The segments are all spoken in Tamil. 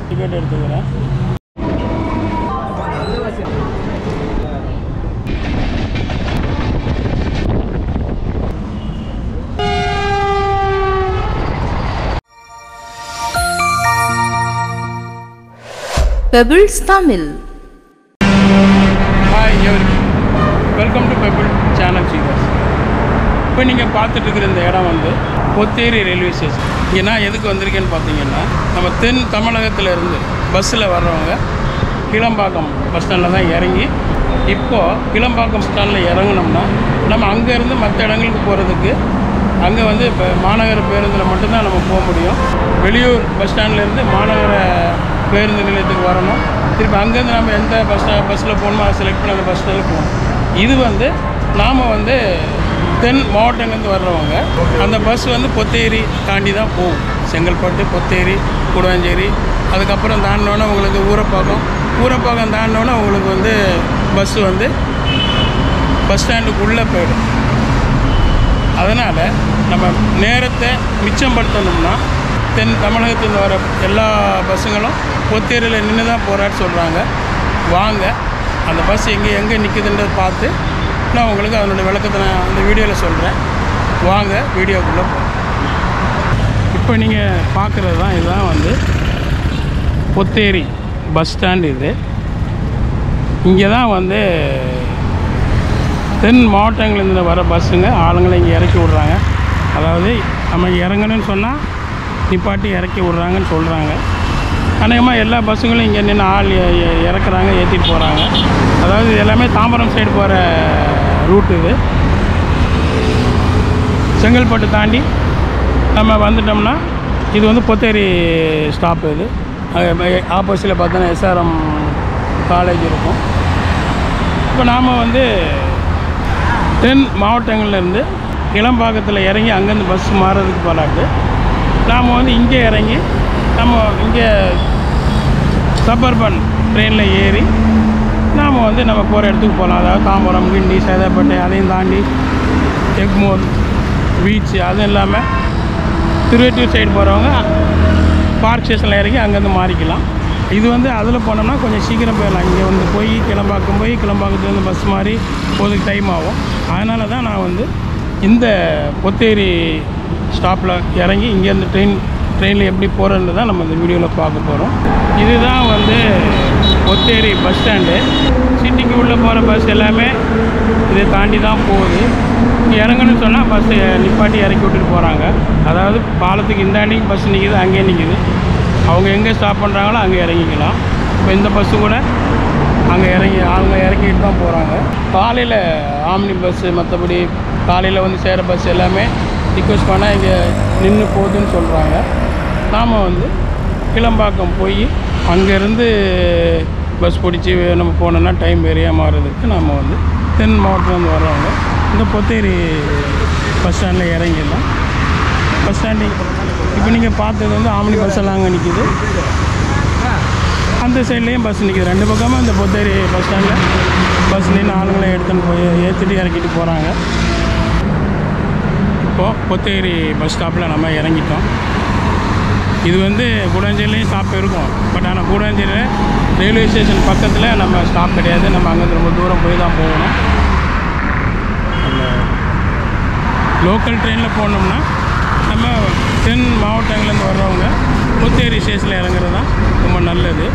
டிக்கெட் எடுத்துக்கிறேன் Pebbles Tamil hi every welcome to Pebble channel சீவர்ஸ் இப்போ நீங்கள் பார்த்துட்டு இருக்கிற இந்த இடம் வந்து பொத்தேரி ரயில்வே ஸ்டேஷன் இங்கே நான் எதுக்கு வந்திருக்கேன்னு பார்த்தீங்கன்னா நம்ம தென் தமிழகத்தில் இருந்து பஸ்ஸில் வர்றவங்க கிளம்பாக்கம் பஸ் ஸ்டாண்டில் தான் இறங்கி இப்போது கிளம்பாக்கம் ஸ்டாண்டில் இறங்குனோம்னா நம்ம அங்கேருந்து மற்ற இடங்களுக்கு போகிறதுக்கு அங்கே வந்து இப்போ மாநகர பேருந்தில் மட்டும்தான் நம்ம போக முடியும் வெளியூர் பஸ் ஸ்டாண்ட்லேருந்து மாநகர பேருந்து நிலையத்துக்கு வரணும் திருப்பி அங்கேருந்து நம்ம எந்த பஸ் ஸ்டா பஸ்ஸில் போகணுமோ அதை செலக்ட் பண்ணி அந்த பஸ் ஸ்டாண்டில் போகணும் இது வந்து நாம் வந்து தென் மாவட்டங்கள்லேருந்து வர்றவங்க அந்த பஸ் வந்து பொத்தேரி தாண்டி தான் போகும் செங்கல்பட்டு பொத்தேரி கூடவாஞ்சேரி அதுக்கப்புறம் தாண்டினோன்னே உங்களுக்கு ஊரப்பாக்கம் ஊரப்பாக்கம் தாண்டினோன்னே உங்களுக்கு வந்து பஸ்ஸு வந்து பஸ் ஸ்டாண்டுக்குள்ளே போயிடும் அதனால் நம்ம நேரத்தை மிச்சப்படுத்தணும்னா தென் தமிழகத்தில் வர எல்லா பஸ்ஸுங்களும் பொத்தேரியில் நின்று தான் போராட்டு சொல்கிறாங்க வாங்க அந்த பஸ் எங்கே எங்கே நிற்குதுன்றதை பார்த்து நான் உங்களுக்கு அதனுடைய விளக்கத்தை நான் அந்த வீடியோவில் சொல்கிறேன் வாங்க வீடியோக்குள்ளே போகலாம் இப்போ நீங்கள் பார்க்குறது தான் இதுதான் வந்து பொத்தேரி பஸ் ஸ்டாண்ட் இது இங்கே தான் வந்து தென் மாவட்டங்கள்லேருந்து வர பஸ்ஸுங்க ஆளுங்களை இங்கே இறக்கி விட்றாங்க அதாவது நம்ம இறங்கணும்னு சொன்னால் நிப்பாட்டி இறக்கி விட்றாங்கன்னு சொல்கிறாங்க அநேகமாக எல்லா பஸ்ஸுங்களும் இங்கே நின்று ஆள் எ- எ- இறக்குறாங்க ஏற்றிட்டு போகிறாங்க அதாவது இது எல்லாமே தாம்பரம் சைடு போகிற ரூட் இது செங்கல்பட்டு தாண்டி நம்ம வந்துட்டோம்னா இது வந்து பொத்தேரி ஸ்டாப் இது ஆப்போசிட்டில் பார்த்தோன்னா எஸ்ஆர்எம் காலேஜ் இருக்கும் இப்போ நாம் வந்து தென் மாவட்டங்கள்லேருந்து இளம்பாக்கத்தில் இறங்கி அங்கேருந்து பஸ் மாறுறதுக்கு போலாட்டு நாம் வந்து இங்கே இறங்கி நம்ம இங்கே சப்பர்பன் ட்ரெயினில் ஏறி நாம் வந்து நம்ம போகிற இடத்துக்கு போகலாம் அதாவது தாம்பரம் கிண்டி சேதாப்பேட்டை அதையும் தாண்டி எக்மோர் பீச் அதுவும் இல்லாமல் திருவெட்டூர் சைடு போகிறவங்க பார்க் ஸ்டேஷனில் இறங்கி அங்கேருந்து மாறிக்கலாம் இது வந்து அதில் போனோம்னா கொஞ்சம் சீக்கிரம் போயிடலாம் இங்கே வந்து போய் கிளம்பாக்கம் போய் கிளம்பாக்கத்துலேருந்து பஸ் மாறி போகிறதுக்கு டைம் ஆகும் அதனால தான் நான் வந்து இந்த பொத்தேரி ஸ்டாப்பில் இறங்கி இங்கேருந்து ட்ரெயின் ட்ரெயினில் எப்படி போகிறேன்னு தான் நம்ம இந்த வீடியோவில் பார்க்க போகிறோம் இதுதான் வந்து பொத்தேரி பஸ் ஸ்டாண்டு சிட்டிக்கு உள்ளே போகிற பஸ் எல்லாமே இதை தாண்டி தான் போகுது இங்கே இறங்கணும்னு சொன்னால் பஸ்ஸு நிப்பாட்டி இறக்கி விட்டுட்டு போகிறாங்க அதாவது பாலத்துக்கு இந்தாண்டி பஸ் நிற்கிது அங்கேயே நிற்கிது அவங்க எங்கே ஸ்டாப் பண்ணுறாங்களோ அங்கே இறங்கிக்கலாம் இப்போ இந்த பஸ்ஸு கூட அங்கே இறங்கி அவங்க இறக்கிட்டு தான் போகிறாங்க காலையில் ஆம்னி பஸ்ஸு மற்றபடி காலையில் வந்து சேர பஸ் எல்லாமே ரிக்வெஸ்ட் பண்ணால் இங்கே நின்று போகுதுன்னு சொல்கிறாங்க நாம் வந்து கிளம்பாக்கம் போய் அங்கேருந்து பஸ் பிடிச்சி நம்ம போனோன்னா டைம் வெறியாக மாறுறதுக்கு நம்ம வந்து தென் மாவட்டத்துலேருந்து வர்றவங்க இந்த பொத்தேரி பஸ் ஸ்டாண்டில் இறங்கிடலாம் பஸ் ஸ்டாண்டிங் இப்போ நீங்கள் பார்த்தது வந்து ஆம்னி பஸ் எல்லாம் அங்கே நிற்கிது அந்த சைட்லேயும் பஸ் நிற்கிது ரெண்டு பக்கமும் இந்த பொத்தேரி பஸ் ஸ்டாண்டில் பஸ் நின்று ஆளுங்களை எடுத்துன்னு போய் ஏற்றிட்டு இறக்கிட்டு போகிறாங்க இப்போது பொத்தேரி பஸ் ஸ்டாப்பில் நம்ம இறங்கிட்டோம் இது வந்து கூடாஞ்சேரிலையும் ஸ்டாப் இருக்கும் பட் ஆனால் கூடாஞ்சேரியில் ரயில்வே ஸ்டேஷன் பக்கத்தில் நம்ம ஸ்டாப் கிடையாது நம்ம அங்கேருந்து ரொம்ப தூரம் போய் தான் போகணும் அந்த லோக்கல் ட்ரெயினில் போனோம்னா நம்ம தென் மாவட்டங்கள்லேருந்து வர்றவங்க புத்தேரி ஸ்டேஷனில் இறங்குறது தான் ரொம்ப நல்லது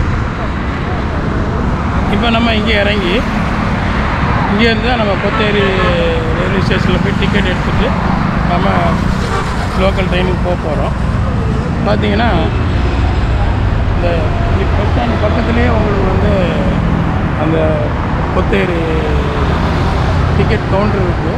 இப்போ நம்ம இங்கே இறங்கி இங்கேருந்து தான் நம்ம பொத்தேரி ரயில்வே ஸ்டேஷனில் போய் டிக்கெட் எடுத்துகிட்டு நம்ம லோக்கல் ட்ரெயினுக்கு போக போகிறோம் பார்த்தீங்கன்னா இந்த பஸ் ஸ்டாண்ட் பக்கத்துலேயே உங்களுக்கு வந்து அந்த பொத்தேரி டிக்கெட் கவுண்டர் இருக்குது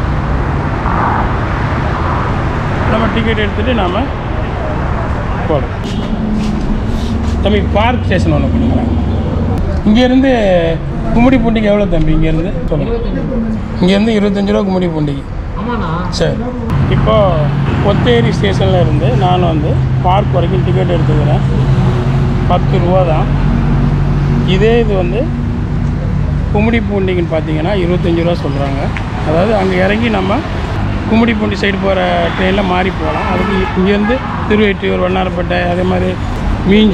நம்ம டிக்கெட் எடுத்துகிட்டு நாம் போகிறோம் தம்பி பார்க் ஸ்டேஷன் ஒன்று கொடுக்குறேன் இங்கேருந்து கும்மிடி பூண்டிக்கு எவ்வளோ தம்பி இங்கேருந்து சொல்லுங்கள் இங்கேருந்து இருபத்தஞ்சி ரூபா கும்மிடி பூண்டிக்கு சரி இப்போ பொத்தேரி ஸ்டேஷனில் இருந்து நான் வந்து பார்க் வரைக்கும் டிக்கெட் எடுத்துக்கிறேன் பத்து ரூபா தான் இதே இது வந்து கும்மிடி பூண்டிக்குன்னு பார்த்தீங்கன்னா இருபத்தஞ்சி ரூபா சொல்கிறாங்க அதாவது அங்கே இறங்கி நம்ம கும்மிடி பூண்டி சைடு போகிற ட்ரெயினில் மாறி போகலாம் அதுக்கு இங்கேருந்து திருவெட்டியூர் வண்ணாரப்பேட்டை அதே மாதிரி மீஞ்சூர்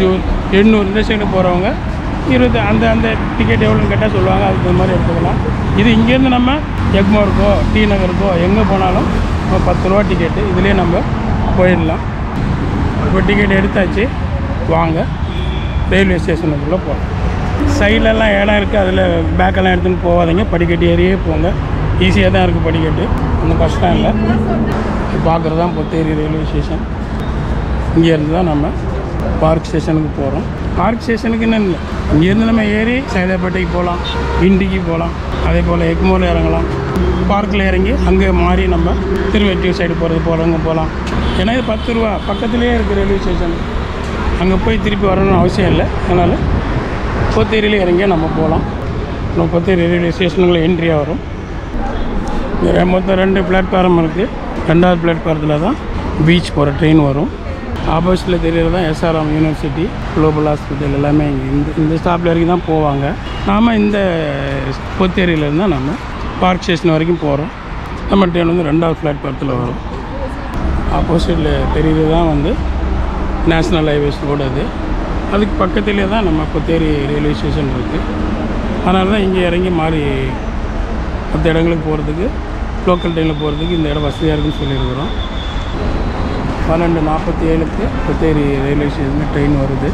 எண்ணூறு இந்த சைடு போகிறவங்க இருபது அந்த அந்த டிக்கெட் எவ்வளோன்னு கேட்டால் சொல்லுவாங்க அதுக்கு தகுந்த மாதிரி எடுத்துக்கலாம் இது இங்கேருந்து நம்ம எக்மோருக்கோ டி நகருக்கோ எங்கே போனாலும் நம்ம பத்து ரூபா டிக்கெட்டு இதுலேயே நம்ம போயிடலாம் இப்போ டிக்கெட் எடுத்தாச்சு வாங்க ரயில்வே ஸ்டேஷனுக்குள்ளே போகலாம் சைட்லலாம் இடம் இருக்குது அதில் பேக்கெல்லாம் எடுத்துன்னு போகாதீங்க படிக்கட்டு ஏறியே போங்க ஈஸியாக தான் இருக்குது படிக்கட்டு ஒன்றும் கஷ்டம் இல்லை பார்க்குறது தான் பொத்தேரி ரயில்வே ஸ்டேஷன் இங்கேருந்து தான் நம்ம பார்க் ஸ்டேஷனுக்கு போகிறோம் பார்க் ஸ்டேஷனுக்குன்னு இல்லை இங்கேருந்து நம்ம ஏறி சைதாப்பேட்டைக்கு போகலாம் இண்டிக்கு போகலாம் அதே போல் எக்மோரில் இறங்கலாம் பார்க்கில் இறங்கி அங்கே மாறி நம்ம திருவெட்டியூர் சைடு போகிறது போகிறவங்க போகலாம் ஏன்னா இது பத்து ரூபா பக்கத்துலேயே இருக்குது ரயில்வே ஸ்டேஷன் அங்கே போய் திருப்பி வரணும்னு அவசியம் இல்லை அதனால் பொத்தேரியில் இறங்கியே நம்ம போகலாம் நம்ம பொத்தேரி ரயில்வே ஸ்டேஷனுக்குள்ள என்ட்ரியாக வரும் இங்க மொத்தம் ரெண்டு பிளாட்ஃபாரம் இருக்குது ரெண்டாவது பிளாட்ஃபாரத்தில் தான் பீச் போகிற ட்ரெயின் வரும் ஆப்போசிட்டில் தெரியறது தான் எஸ்ஆர்எம் யூனிவர்சிட்டி குளோபல் ஹாஸ்பிட்டல் எல்லாமே இங்கே இந்த இந்த ஸ்டாப்பில் வரைக்கும் தான் போவாங்க நாம் இந்த பொத்தேரியிலேருந்து தான் நம்ம பார்க் ஸ்டேஷன் வரைக்கும் போகிறோம் நம்ம ட்ரெயின் வந்து ரெண்டாவது பிளாட்ஃபாரத்தில் வரும் ஆப்போசிட்டில் தெரியுது தான் வந்து நேஷ்னல் ஹைவேஸ் ரோடு அது அதுக்கு பக்கத்துலேயே தான் நம்ம பொத்தேரி ரயில்வே ஸ்டேஷன் இருக்குது அதனால தான் இங்கே இறங்கி மாறி மற்ற இடங்களுக்கு போகிறதுக்கு லோக்கல் ட்ரெயினில் போகிறதுக்கு இந்த இடம் வசதியாக இருக்குன்னு சொல்லியிருக்கிறோம் பன்னெண்டு நாற்பத்தி ஏழுக்கு பொத்தேரி ரயில்வே ஸ்டேஷனுக்கு ட்ரெயின் வருது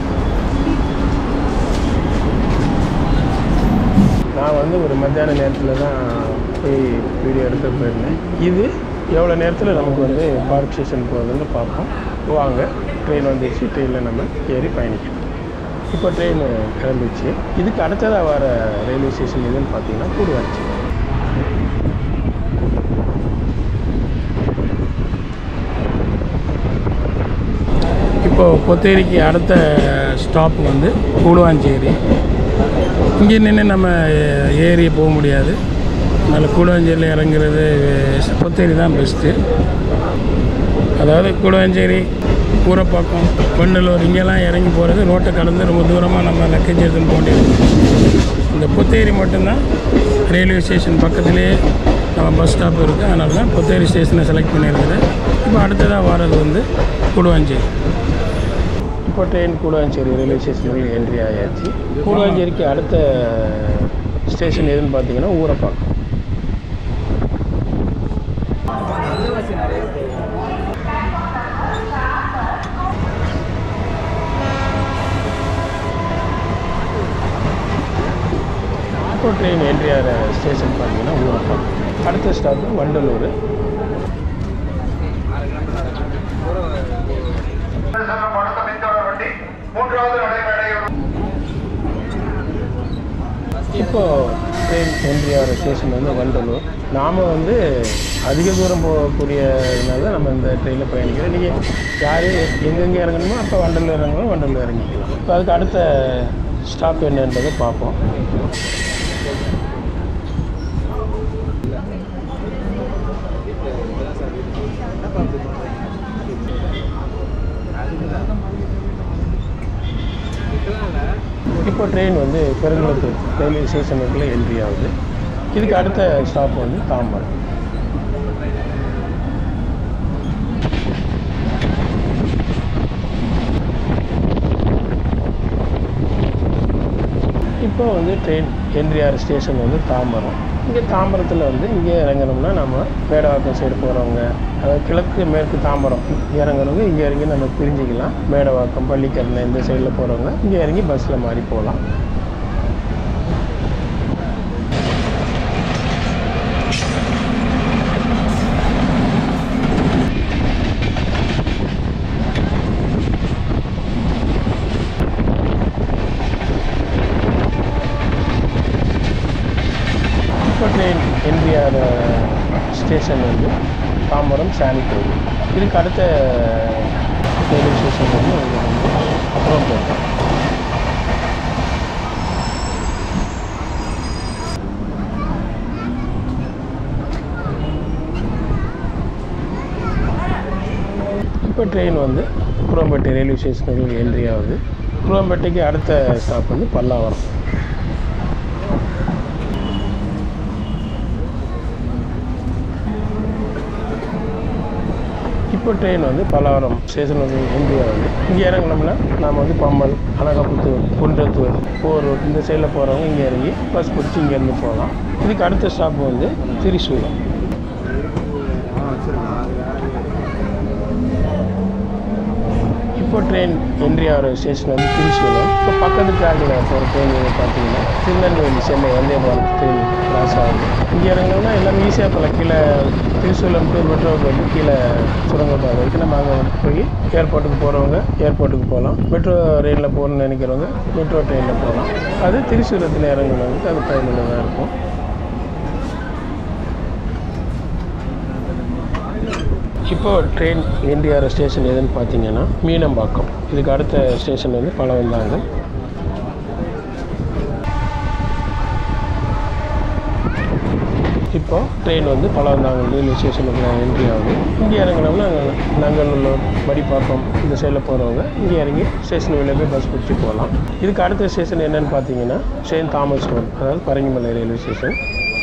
நான் வந்து ஒரு மத்தியான நேரத்தில் தான் போய் வீடியோ எடுக்க போயிருந்தேன் இது எவ்வளோ நேரத்தில் நமக்கு வந்து பார்க் ஸ்டேஷன் போகுதுன்னு பார்ப்போம் வாங்க ட்ரெயின் வந்துச்சு ட்ரெயினில் நம்ம ஏறி பயணிக்கலாம் இப்போ ட்ரெயின் கிளம்பிச்சு இதுக்கு அடுத்ததாக வர ரயில்வே ஸ்டேஷன் எதுன்னு பார்த்தீங்கன்னா கூடுவாச்சி இப்போது பொத்தேரிக்கு அடுத்த ஸ்டாப் வந்து கூடுவாஞ்சேரி இங்கே நின்று நம்ம ஏறி போக முடியாது அதனால் கூடுவாஞ்சேரியில் இறங்குறது பொத்தேரி தான் பெஸ்ட்டு அதாவது கூடுவாஞ்சேரி ஊரப்பாக்கம் வண்டலூர் இங்கெல்லாம் இறங்கி போகிறது ரோட்டை கடந்து ரொம்ப தூரமாக நம்ம லக்கேஜ் எடுத்துன்னு போக வேண்டியது இந்த புத்தேரி மட்டும்தான் ரயில்வே ஸ்டேஷன் பக்கத்துலேயே நம்ம பஸ் ஸ்டாப் இருக்குது அதனால தான் புத்தேரி ஸ்டேஷனை செலக்ட் பண்ணியிருக்கிறேன் இப்போ அடுத்ததாக வர்றது வந்து கூடுவாஞ்சேரி இப்போ ட்ரெயின் கூடுவாஞ்சேரி ரயில்வே ஸ்டேஷனில் என்ட்ரி ஆயாச்சு கூடுவாஞ்சேரிக்கு அடுத்த ஸ்டேஷன் எதுன்னு பார்த்தீங்கன்னா ஊரப்பாக்கம் இப்போ ட்ரெயின் என்ட்ரி ஆகிற ஸ்டேஷன் பார்த்தீங்கன்னா ஊரப்பாக்கம் அடுத்த ஸ்டாப் வண்டலூர் இப்போ ட்ரெயின் என்ட்ரி ஆகிற ஸ்டேஷன் வந்து வண்டலூர் நாம் வந்து அதிக தூரம் போகக்கூடியதுனால நம்ம இந்த ட்ரெயினில் பயணிக்கிறோம் நீங்கள் யார் எங்கெங்கே இறங்கணுமோ அப்போ வண்டலூர் இறங்கணும் வண்டலூர் இறங்கிக்கலாம் இப்போ அதுக்கு அடுத்த ஸ்டாப் என்னன்றதை பார்ப்போம் இப்போ ட்ரெயின் வந்து பெருங்குளத்தூர் ரயில்வே ஸ்டேஷனுக்குள்ளே என்ட்ரி ஆகுது இதுக்கு அடுத்த ஸ்டாப் வந்து தாம்பரம் இப்போ வந்து ட்ரெயின் என்ட்ரி ஆகிற ஸ்டேஷன் வந்து தாம்பரம் இங்கே தாம்பரத்தில் வந்து இங்கே இறங்கணும்னா நம்ம மேடவாக்கம் சைடு போகிறவங்க அதாவது கிழக்கு மேற்கு தாம்பரம் இறங்குறவங்க இங்கே இறங்கி நம்ம பிரிஞ்சிக்கலாம் மேடவாக்கம் பள்ளிக்கரணை இந்த சைடில் போகிறவங்க இங்கே இறங்கி பஸ்ஸில் மாறி போகலாம் இப்போ ட்ரெயின் என்ட்ரி ஆகிற ஸ்டேஷன் வந்து தாம்பரம் சாமி கோவில் இதுக்கு அடுத்த ரயில்வே ஸ்டேஷன் வந்து இங்க வந்து அப்புறம் போகும் இப்போ ட்ரெயின் வந்து குரோம்பேட்டை ரயில்வே ஸ்டேஷனுக்கு என்ட்ரி ஆகுது குரோம்பேட்டைக்கு அடுத்த ஸ்டாப் வந்து பல்லாவரம் இப்போ ட்ரெயின் வந்து பலவரம் ஸ்டேஷன் வந்து இந்தியா வந்து இங்கே இறங்கினோம்னா நாம் வந்து பம்மல் அனகாபுத்தூர் குன்றத்தூர் போரூர் இந்த சைடில் போகிறவங்க இங்கே இறங்கி பஸ் பிடிச்சி இங்கேருந்து போகலாம் இதுக்கு அடுத்த ஸ்டாப் வந்து திரிசூலம் இப்போ ட்ரெயின் என்ட்ரி ஆகிற ஸ்டேஷன் வந்து திரிசூலம் இப்போ பக்கத்து ட்ராக்கில் போகிற ட்ரெயின் வந்து பார்த்தீங்கன்னா திருநெல்வேலி சென்னை வந்தே பாரத் ட்ரெயின் கிராஸ் ஆகுது இங்கே இறங்கினோம்னா எல்லாமே ஈஸியாக போகலாம் கீழே திரிசூலம் டு மெட்ரோவுக்கு வந்து கீழே சுரங்கப்பாதை இருக்குது நம்ம அங்கே போய் ஏர்போர்ட்டுக்கு போகிறவங்க ஏர்போர்ட்டுக்கு போகலாம் மெட்ரோ ரயிலில் போகணும்னு நினைக்கிறவங்க மெட்ரோ ட்ரெயினில் போகலாம் அது திரிசூலத்தில் இறங்கினவங்களுக்கு அது பயனுள்ளதாக இருக்கும் இப்போ ட்ரெயின் என்டிஆர் ஸ்டேஷன் எதுன்னு பார்த்தீங்கன்னா மீனம்பாக்கம் இதுக்கு அடுத்த ஸ்டேஷன் வந்து பழவந்தாங்க இப்போ ட்ரெயின் வந்து பழவந்தாங்கல் ரயில்வே ஸ்டேஷனுக்கு என்ட்ரி ஆகுது இங்கே இறங்கினோம்னா நங்கநல்லூர் மடிப்பாக்கம் இந்த சைடில் போகிறவங்க இங்கே இறங்கி ஸ்டேஷன் வெளியே போய் பஸ் பிடிச்சி போகலாம் இதுக்கு அடுத்த ஸ்டேஷன் என்னன்னு பார்த்தீங்கன்னா செயின்ட் தாமஸ் ரோட் அதாவது பரங்கிமலை ரயில்வே ஸ்டேஷன்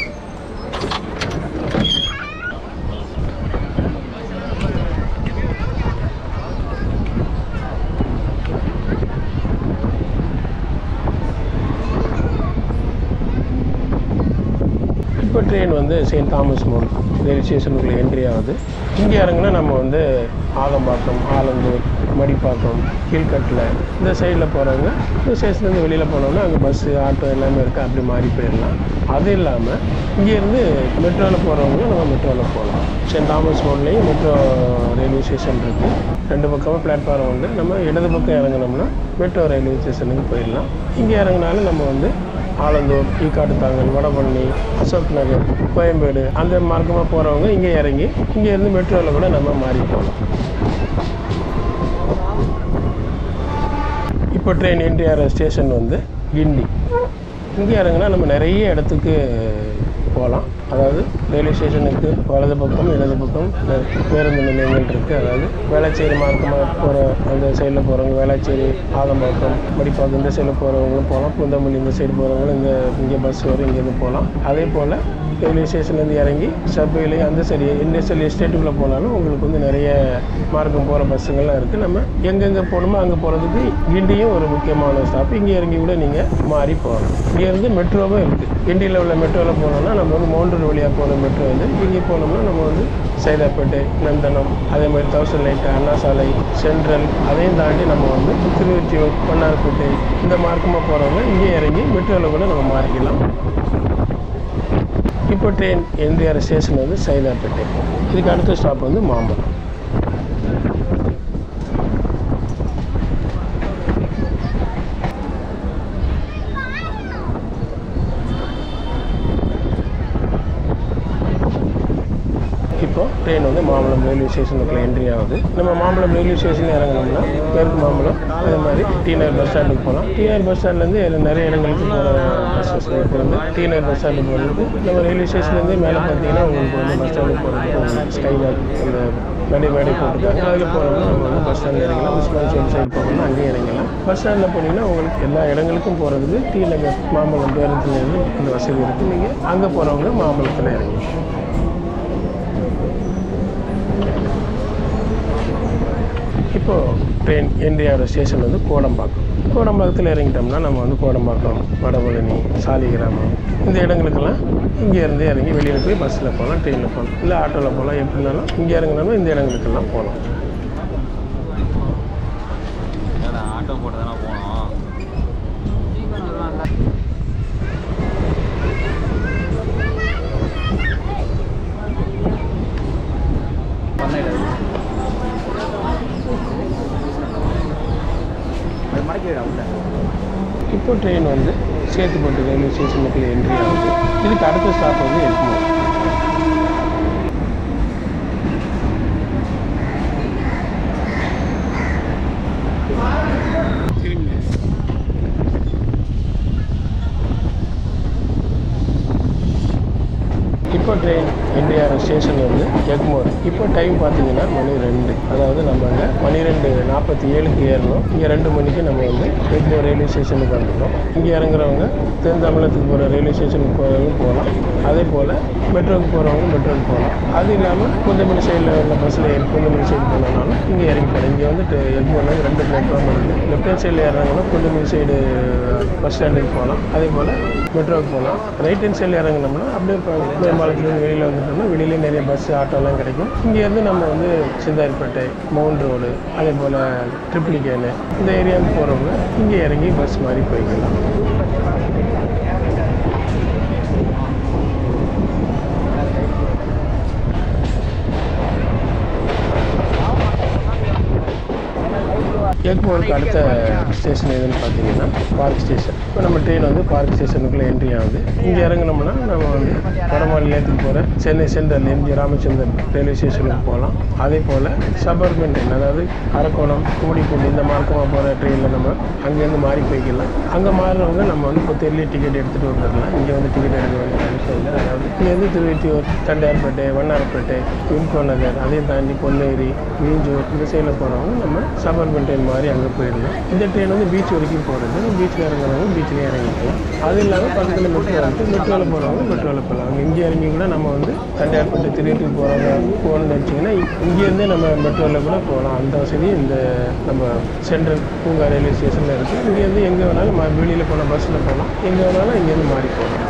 இப்போ ட்ரெயின் வந்து செயின்ட் தாமஸ் மோல் ரயில்வே ஸ்டேஷனுக்குள்ளே என்ட்ரி ஆகுது இங்கே இறங்குனா நம்ம வந்து ஆலம்பாக்கம் ஆலந்தூர் மடிப்பாக்கம் கீழ்கட்டில் இந்த சைடில் போகிறவங்க இந்த ஸ்டேஷன்லேருந்து வெளியில் போனோம்னா அங்கே பஸ்ஸு ஆட்டோ எல்லாமே இருக்குது அப்படி மாறி போயிடலாம் அது இல்லாமல் இங்கேருந்து மெட்ரோவில் போகிறவங்க நம்ம மெட்ரோவில் போகலாம் செயின்ட் தாமஸ் ரோட்லேயும் மெட்ரோ ரயில்வே ஸ்டேஷன் இருக்குது ரெண்டு பக்கமும் பிளாட்ஃபார்ம் உண்டு நம்ம இடது பக்கம் இறங்கினோம்னா மெட்ரோ ரயில்வே ஸ்டேஷனுக்கு போயிடலாம் இங்கே இறங்கினாலும் நம்ம வந்து ஆலந்தூர் ஈக்காட்டுத்தாங்கல் வடபழனி அசோக் நகர் கோயம்பேடு அந்த மார்க்கமாக போகிறவங்க இங்கே இறங்கி இங்கேருந்து மெட்ரோவில் கூட நம்ம மாறி போகலாம் இப்போ ட்ரெயின் என்டிஆர் ஸ்டேஷன் வந்து கிண்டி இங்கே இறங்குனா நம்ம நிறைய இடத்துக்கு போகலாம் அதாவது ரயில்வே ஸ்டேஷனுக்கு வலது பக்கம் இடது பக்கம் நெ- பேருந்து நிலையங்கள் இருக்குது அதாவது வேளச்சேரி மார்க்கமாக போகிற அந்த சைடில் போகிறவங்க வேளச்சேரி ஆலம்பாக்கம் மடிப்பாக்கம் இந்த சைடில் போகிறவங்களும் போகலாம் பூந்தமல்லி இந்த சைடு போகிறவங்களும் இந்த இங்கே பஸ் வரும் இங்கேருந்து போகலாம் அதே போல் ரயில்வே ஸ்டேஷன்லேருந்து இறங்கி சப்வேலையும் அந்த சரி இண்டஸ்ட்ரியல் எஸ்டேட்டுக்குள்ளே போனாலும் உங்களுக்கு வந்து நிறைய மார்க்கம் போகிற பஸ்ஸுங்கள்லாம் இருக்குது நம்ம எங்கெங்கே போகணுமோ அங்கே போகிறதுக்கு கிண்டியும் ஒரு முக்கியமான ஸ்டாப் இங்கே இறங்கி கூட நீங்கள் மாறி போகலாம் இங்கேருந்து மெட்ரோவும் இருக்குது கிண்டியில் உள்ள மெட்ரோவில் போனோம்னா நம்ம வந்து மவுண்டூர் வழியாக போகிற மெட்ரோ வந்து இங்கே போனோம்னா நம்ம வந்து சைதாப்பேட்டை நந்தனம் அதே மாதிரி தௌசண்ட் லைட் அண்ணா சாலை சென்ட்ரல் அதையும் தாண்டி நம்ம வந்து திருவொற்றியூர் பொன்னார்பேட்டை இந்த மார்க்கமாக போகிறவங்க இங்கே இறங்கி மெட்ரோவில் கூட நம்ம மாறிக்கலாம் இப்போ ட்ரெயின் என்டிஆர் ஸ்டேஷன் வந்து சைதாப்பேட்டை இதுக்கு அடுத்த ஸ்டாப் வந்து மாம்பலம் இப்போ ட்ரெயின் வந்து மாம்பலம் ரயில்வே ஸ்டேஷனுக்குள்ள என்ட்ரி ஆகுது நம்ம மாம்பலம் ரயில்வே ஸ்டேஷன் இறங்கினோம்னா மேற்கு மாம்பலம் அதே மாதிரி டி நகர் பஸ் ஸ்டாண்டுக்கு போகலாம் டி நகர் பஸ் ஸ்டாண்ட்லேருந்து நிறைய இடங்களுக்கு போகிற பஸ்ஸஸ் இப்போ வந்து டி நகர் பஸ் ஸ்டாண்டு போகிறதுக்கு நம்ம ரயில்வே ஸ்டேஷன்லேருந்து மேலே பார்த்தீங்கன்னா உங்களுக்கு வந்து பஸ் ஸ்டாண்டுக்கு போகிறதுக்கு ஸ்கை வாக் அந்த மேடை மேடை போட்டிருக்காங்க அதில் போனோம்னா நம்ம வந்து பஸ் ஸ்டாண்டில் இறங்கலாம் உஸ்மான் சோல் சைடு போகணும்னா அங்கேயும் இறங்கலாம் பஸ் ஸ்டாண்டில் போனீங்கன்னா உங்களுக்கு எல்லா இடங்களுக்கும் போகிறதுக்கு டி நகர் மாம்பலம் பேருந்துலேருந்து இந்த வசதி இருக்குது நீங்கள் அங்கே போகிறவங்க மாம்பலத்தில் இறங்கி இப்போது ட்ரெயின் என்டிஆர் ஸ்டேஷன் வந்து கோடம்பாக்கம் கோடம்பாக்கத்தில் இறங்கிட்டோம்னா நம்ம வந்து கோடம்பாக்கம் வடபழனி சாலிகிராமம் இந்த இடங்களுக்கெல்லாம் இங்கேருந்து இறங்கி வெளியில் போய் பஸ்ஸில் போகலாம் ட்ரெயினில் போகலாம் இல்லை ஆட்டோவில் போகலாம் எப்படினாலும் இங்கே இறங்கினாலும் இந்த இடங்களுக்கெல்லாம் போகலாம் ஏன்னா ஆட்டோ போட்டு தானே போனோம் அது மடக்கிடா உள்ள இப்போ ட்ரெயின் வந்து சேத்துப்பட்டு ரயில்வே ஸ்டேஷனுக்குள்ள என்ட்ரி ஆகுது இதுக்கு அடுத்த ஸ்டாப் வந்து எக்மோர் இப்போ ட்ரெயின் என்டிஆர் ஸ்டேஷன் வந்து எக்மோர் இப்போ டைம் பார்த்தீங்கன்னா மணி ரெண்டு அதாவது நம்ம அங்கே பன்னிரெண்டு நாற்பத்தி ஏழுக்கு ஏறணும் இங்கே ரெண்டு மணிக்கு நம்ம வந்து எக்மோர் ரயில்வே ஸ்டேஷனுக்கு வந்துட்டோம் இங்கே இறங்குறவங்க தென் தமிழகத்துக்கு போகிற ரயில்வே ஸ்டேஷனுக்கு போகிறவங்க போகலாம் அதே போல் மெட்ரோக்கு போகிறவங்க மெட்ரோக்கு போகலாம் அது இல்லாமல் குந்தமணி சைடில் உள்ள பஸ்ஸில் ஏறி குந்தமணி சைடு போனோம்னாலும் இங்கே இறங்கி போகலாம் இங்கே வந்துட்டு எக்மோர்ல ரெண்டு பிளாட்ஃபார்ம் இருக்குது லெஃப்ட் ஹேண்ட் சைடில் இறங்கினா குந்தமணி சைடு பஸ் ஸ்டாண்டுக்கு போகலாம் அதே போல் மெட்ரோவுக்கு போகலாம் ரைட் ஹேண்ட் சைடில் இறங்கினோம்னா அப்படியே மேம்பாலத்துலேருந்து வெளியில் வந்துட்டோம்னா வெளியிலே நிறைய பஸ் ஆட்டோலாம் கிடைக்கும் இங்கேருந்து நம்ம வந்து சிந்தாரிப்பேட்டை மவுண்ட் ரோடு அதே போல் ட்ரிப்ளிகேனு இந்த ஏரியாவுக்கு போகிறவங்க இங்கே இறங்கி பஸ் மாதிரி போய்க்கலாம் எக்மோருக்கு அடுத்த ஸ்டேஷன் எதுன்னு பார்த்தீங்கன்னா பார்க் ஸ்டேஷன் இப்போ நம்ம ட்ரெயின் வந்து பார்க் ஸ்டேஷனுக்குள்ளே என்ட்ரி ஆகுது இங்கே இறங்கினோம்னா நம்ம வந்து வடமாநில நிலையத்துக்கு போகிற Chennai central MG Ramachandran railway ஸ்டேஷனுக்கு போகலாம் அதே போல் சபர்பன் ட்ரெயின் அதாவது அரக்கோணம் கும்மிடிப்பூண்டி இந்த மார்க்கமாக போகிற ட்ரெயினில் நம்ம அங்கேருந்து மாறி போய்க்கலாம் அங்கே மாறுறவங்க நம்ம வந்து பொத்தேரிலே டிக்கெட் எடுத்துகிட்டு வந்துடலாம் இங்கே வந்து டிக்கெட் எடுக்க வேண்டிய அவசியம் இல்லை அதாவது இங்கேருந்து திருவெட்டியூர் தண்டையார்பேட்டை வண்ணாரப்பேட்டை விம்கோ நகர் அதையும் தாண்டி பொன்னேரி மீஞ்சூர் இந்த சைடில் போகிறவங்க நம்ம சபர்பன் ட்ரெயின் மாதிரி அங்கே போயிடலாம் இந்த ட்ரெயின் வந்து பீச் வரைக்கும் போகிறது பீச்சில் இறங்குறவங்க பீச்சிலே இறங்கிக்கலாம் அது இல்லாமல் பக்கத்தில் மெட்ரோ வந்து மெட்ரோவில் போகிறவங்க மெட்ரோவில் போகலாம் அங்கே இங்கே இறங்கி கூட நம்ம வந்து தண்டையார்பேட்டை திருவெட்டியூர் போகிறவங்க போகணும்னு நினச்சிங்கன்னா இங்கேருந்தே நம்ம மெட்ரோவில் கூட போகலாம் அந்த வசதியும் இந்த நம்ம சென்ட்ரல் பூங்கா ரயில்வே ஸ்டேஷனில் இருக்குது இங்கேருந்து எங்கே வேணாலும் ம- வெளியில் போன பஸ்ஸில் போகலாம் எங்கே வேணாலும் இங்கேருந்து மாறி போகலாம்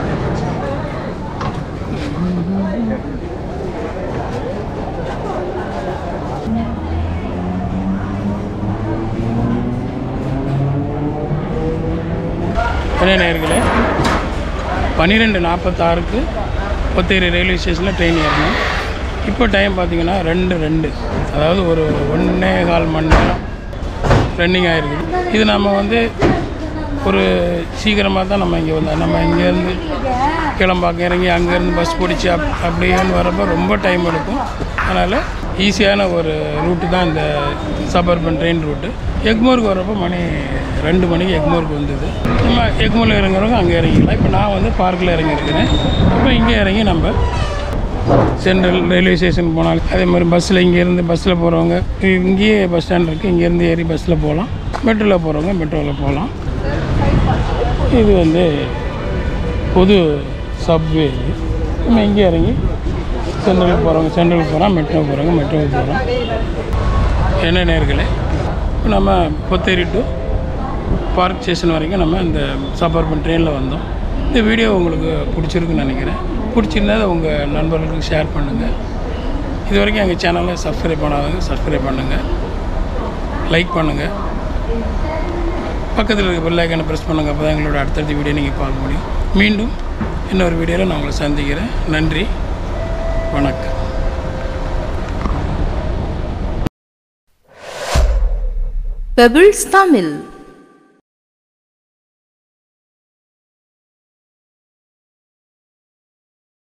என்ன நேர்களே பன்னிரெண்டு நாற்பத்தாறுக்கு பொத்தேரி ரயில்வே ஸ்டேஷனில் ட்ரெயின் ஏறணும் இப்போ டைம் பார்த்தீங்கன்னா ரெண்டு ரெண்டு அதாவது ஒரு ஒன்றே கால் மணி நேரம் ரன்னிங் ஆகிருக்குது இது நம்ம வந்து ஒரு சீக்கிரமாக தான் நம்ம இங்கே வந்தோம் நம்ம இங்கேருந்து கிளம்பாக்கம் இறங்கி அங்கேருந்து பஸ் பிடிச்சி அப் அப்படியேன்னு வரப்போ ரொம்ப டைம் எடுக்கும் அதனால் ஈஸியான ஒரு ரூட்டு தான் இந்த சபர்பன் ட்ரெயின் ரூட்டு எக்மோருக்கு வரப்போ மணி ரெண்டு மணிக்கு எக்மோருக்கு வந்தது நம்ம எக்மோரில் இறங்குறவங்க அங்கே இறங்கிக்கலாம் இப்போ நான் வந்து பார்க்கில் இறங்கியிருக்கிறேன் இப்போ இங்கே இறங்கி நம்ம சென்ட்ரல் ரயில்வே ஸ்டேஷன் போனாலும் அதே மாதிரி பஸ்ஸில் இங்கேருந்து பஸ்ஸில் போகிறவங்க இங்கேயே பஸ் ஸ்டாண்ட் இருக்குது இங்கேருந்து ஏறி பஸ்ஸில் போகலாம் மெட்ரோவில் போகிறவங்க மெட்ரோவில் போகலாம் இது வந்து பொது சப்வே இது நம்ம இங்கே இறங்கி சென்ட்ரலுக்கு போகிறவங்க சென்ட்ரலுக்கு போகிறோம் மெட்ரோ போகிறவங்க மெட்ரோவுக்கு போகிறோம் என்ன நேர்களே இப்போ நம்ம பொத்தேரி டு பார்க் ஸ்டேஷன் வரைக்கும் நம்ம இந்த சபர்பன் ட்ரெயினில் வந்தோம் இந்த வீடியோ உங்களுக்கு பிடிச்சிருக்குன்னு நினைக்கிறேன் பிடிச்சிருந்தா அதை உங்கள் நண்பர்களுக்கு ஷேர் பண்ணுங்கள் இது வரைக்கும் எங்கள் சேனலை சப்ஸ்கிரைப் பண்ணாதவங்க சப்ஸ்கிரைப் பண்ணுங்கள் லைக் பண்ணுங்கள் பக்கத்தில் இருக்க பெல் ஐக்கானை ப்ரெஸ் பண்ணுங்கள் அப்போ தான் எங்களோட அடுத்தடுத்த வீடியோ நீங்கள் பார்க்க முடியும் மீண்டும் இன்னொரு வீடியோவில் நான் உங்களை சந்திக்கிறேன் நன்றி வணக்கம் Pebbles Tamil